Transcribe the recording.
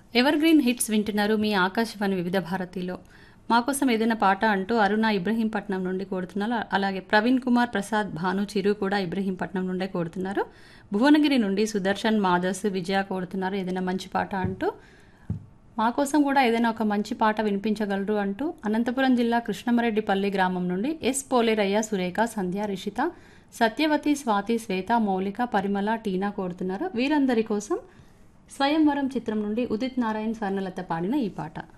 ever green hits వింటున్నారు మీ ఆకాశవాణి వివిధ భారతిలో మా కోసం ఏదైనా పాట అంటూ అరుణ ఇబ్రహీంపట్నం నుండి కోరుతున్నారు అలాగే ప్రవీణ్ కుమార్ ప్రసాద్ భాను చిరు కూడా ఇబ్రహీంపట్నం నుండే కోరుతున్నారు భువనగిరి నుండి సుదర్శన్ మాదస్ విజయ కోరుతున్నారు ఏదైనా మంచి పాట అంటూ మా కోసం కూడా ఏదైనా ఒక మంచి పాట వినిపించగలరు అంటూ అనంతపురం జిల్లా కృష్ణమరెడ్డిపల్లి గ్రామం నుండి ఎస్ పోలేరయ్య సురేఖ సంధ్య రిషిత సత్యవతి స్వాతి శ్వేత మౌలిక పరిమళ టీనా కోరుతున్నారు వీరందరి కోసం స్వయంవరం చిత్రం నుండి ఉదిత్ నారాయణ్ స్వర్ణలత పాడిన ఈ పాట